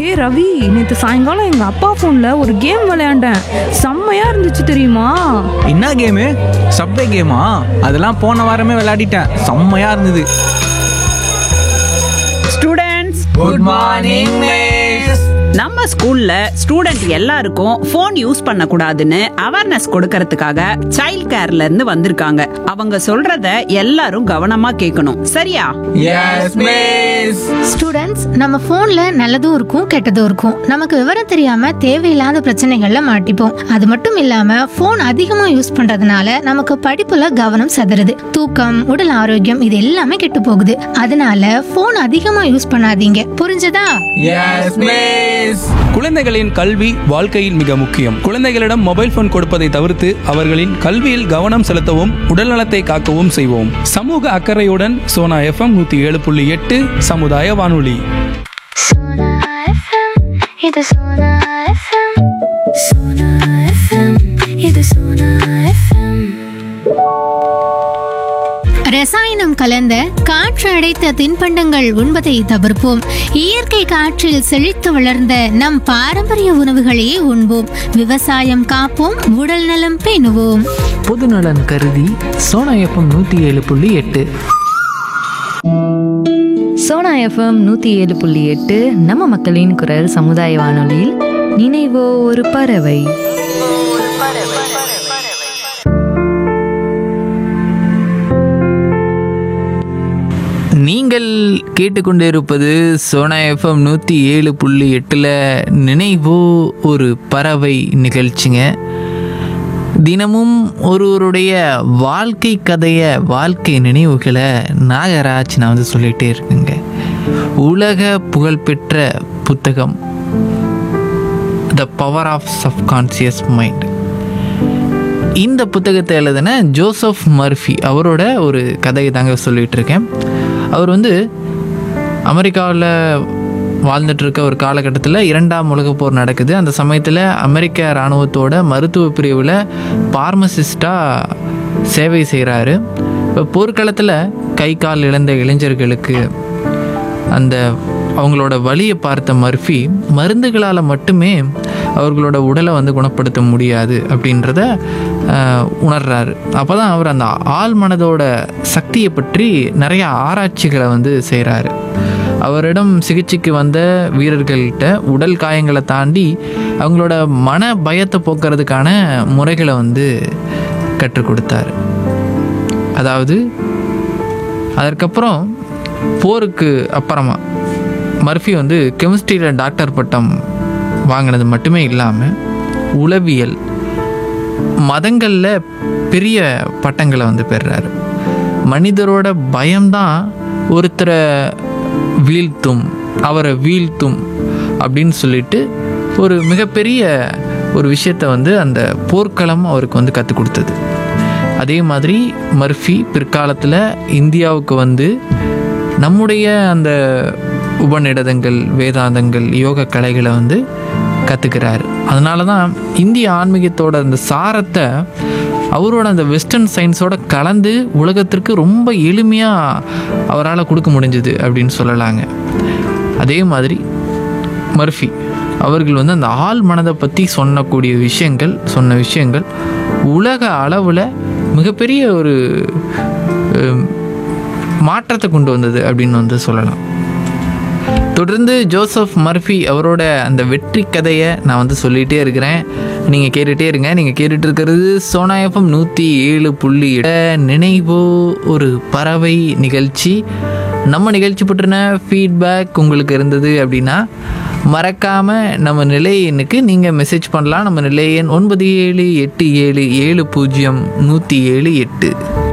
டேய் ரவி நேற்று சாயங்காலம் எங்கள் அப்பா ஃபோனில் ஒரு கேம் விளையாண்டேன் செம்மையா இருந்துச்சு தெரியுமா என்ன கேமு சப்வே கேமா அதெல்லாம் போன வாரமே விளையாடிட்டேன் செம்மையா இருந்தது ஸ்டூடெண்ட்ஸ் குட் மார்னிங் மிஸ் நம்ம ஸ்கூல்ல ஸ்டூடெண்ட் எல்லாருக்கும் ஃபோன் யூஸ் பண்ண கூடாதுன்னு அவேர்னஸ் கொடுக்கறதுக்காக சைல்ட் கேர்ல இருந்து வந்திருக்காங்க அவங்க சொல்றத எல்லாரும் கவனமா கேட்கணும் சரியா எஸ் மிஸ் ஸ்டூடெண்ட்ஸ் நம்ம போன்ல நல்லதும் இருக்கும் கெட்டதும் இருக்கும் நமக்கு விவரம் தெரியாம தேவையில்லாத பிரச்சனைகள்ல மாட்டிப்போம் அது மட்டும் இல்லாம போன் அதிகமா யூஸ் பண்றதுனால நமக்கு படிப்புல கவனம் சதுருது தூக்கம் உடல் ஆரோக்கியம் இது எல்லாமே கெட்டு போகுது அதனால போன் அதிகமா யூஸ் பண்ணாதீங்க புரிஞ்சதா எஸ் மிஸ் குழந்தைகளின் கல்வி வாழ்க்கையில் மிக முக்கியம் குழந்தைகளிடம் மொபைல் போன் கொடுப்பதை தவிர்த்து அவர்களின் கல்வியில் கவனம் செலுத்தவும் உடல்நலத்தை காக்கவும் செய்வோம் சமூக அக்கறையுடன் சோனா எஃப்எம் நூத்தி ஏழு புள்ளி எட்டு சமுதாய வானொலி Sona FM, இது Sona FM. Sona FM, இது Sona FM. ரசாயனம் கலந்த காற்று அடைத்த தின்பண்டங்கள் உண்பதை தவிர்ப்போம் இயற்கை காற்றில் செழித்து வளர்ந்த நம் பாரம்பரிய உணவுகளையே உண்போம் விவசாயம் காப்போம் உடல் நலம் பேணுவோம் பொதுநலன் கருதி சோனா எஃப்எம் நூற்றி ஏழு புள்ளி எட்டு சோனா எஃப்எம் நூற்றி ஏழு புள்ளி எட்டு நம்ம மக்களின் குரல் சமுதாய வானொலியில் நினைவோ ஒரு பறவை நீங்கள் கேட்டுக்கொண்டிருப்பது சோனா எஃப்எம் நூற்றி ஏழு புள்ளி எட்டில் நினைவோ ஒரு பறவை நிகழ்ச்சிங்க தினமும் ஒருவருடைய வாழ்க்கை கதையை வாழ்க்கை நினைவுகளை நாகராஜ் நான் வந்து சொல்லிகிட்டே இருக்குங்க உலக புகழ்பெற்ற புத்தகம் the power of subconscious mind இந்த புத்தகத்தை எழுதின ஜோசப் மர்ஃபி அவரோட ஒரு கதையை தாங்க சொல்லிகிட்டு இருக்கேன் அவர் வந்து அமெரிக்காவில் வாழ்ந்துட்டு இருக்க ஒரு காலகட்டத்தில் இரண்டாம் உலகப் போர் நடக்குது அந்த சமயத்தில் அமெரிக்க இராணுவத்தோட மருத்துவ பிரிவில் பார்மசிஸ்டாக சேவை செய்கிறாரு இப்போ போர்க்களத்தில் கை கால் இழந்த இளைஞர்களுக்கு அந்த அவங்களோட வலியை பார்த்த மர்ஃபி மருந்துகளால் மட்டுமே அவர்களோட உடலை வந்து குணப்படுத்த முடியாது அப்படின்றத ஆஹ், உணர்றாரு அப்போ தான் அவர் அந்த ஆள் மனதோட சக்தியை பற்றி நிறைய ஆராய்ச்சிகளை வந்து செய்கிறாரு அவரிடம் சிகிச்சைக்கு வந்த வீரர்கள்கிட்ட உடல் காயங்களை தாண்டி அவங்களோட மன பயத்தை போக்குறதுக்கான முறைகளை வந்து கற்றுக் கொடுத்தாரு அதாவது அதற்கப்புறம் போருக்கு அப்புறமா மர்ஃபி வந்து கெமிஸ்ட்ரியில் டாக்டர் பட்டம் வாங்கினது மட்டுமே இல்லாமல் உளவியல் மதங்களில் பெரிய பட்டங்களை வந்து பெறுறாரு மனிதரோட பயம்தான் ஒருத்தரை வீழ்த்தும் அவரை வீழ்த்தும் அப்படின்னு சொல்லிட்டு ஒரு மிகப்பெரிய ஒரு விஷயத்தை வந்து அந்த போர்க்களம் அவருக்கு வந்து கற்றுக் கொடுத்தது அதே மாதிரி மர்ஃபி பிற்காலத்தில் இந்தியாவுக்கு வந்து நம்முடைய அந்த உபநிடதங்கள் வேதாந்தங்கள் யோக கலைகளை வந்து கற்றுக்கிறாரு அதனால தான் இந்திய ஆன்மீகத்தோட அந்த சாரத்தை அவரோட அந்த வெஸ்டர்ன் சயின்ஸோட கலந்து உலகத்திற்கு ரொம்ப எளிமையாக அவரால் கொடுக்க முடிஞ்சது அப்படின்னு சொல்லலாங்க அதே மாதிரி மர்ஃபி அவர்கள் வந்து அந்த ஆள் மனதை பற்றி சொன்னக்கூடிய விஷயங்கள் சொன்ன விஷயங்கள் உலக அளவில் மிகப்பெரிய ஒரு அஹ், மாற்றத்தை கொண்டு வந்தது அப்படின்னு வந்து சொல்லலாம் தொடர்ந்து ஜோசப் மர்ஃபி அவரோட அந்த வெற்றி கதையை நான் வந்து சொல்லிகிட்டே இருக்கிறேன் நீங்கள் கேட்டுகிட்டே இருங்க நீங்கள் கேட்டுட்டு இருக்கிறது சோனா எஃப்எம் நூற்றி ஏழு புள்ளி எட்டு. நினைவோ ஒரு பறவை நிகழ்ச்சி நம்ம நிகழ்ச்சி பற்றின ஃபீட்பேக் உங்களுக்கு இருந்தது அப்படின்னா மறக்காமல் நம்ம நிலைய எண்ணுக்கு நீங்கள் மெசேஜ் பண்ணலாம் நம்ம நிலைய எண் ஒன்பது ஏழு எட்டு ஏழு ஏழு பூஜ்ஜியம் நூற்றி ஏழு எட்டு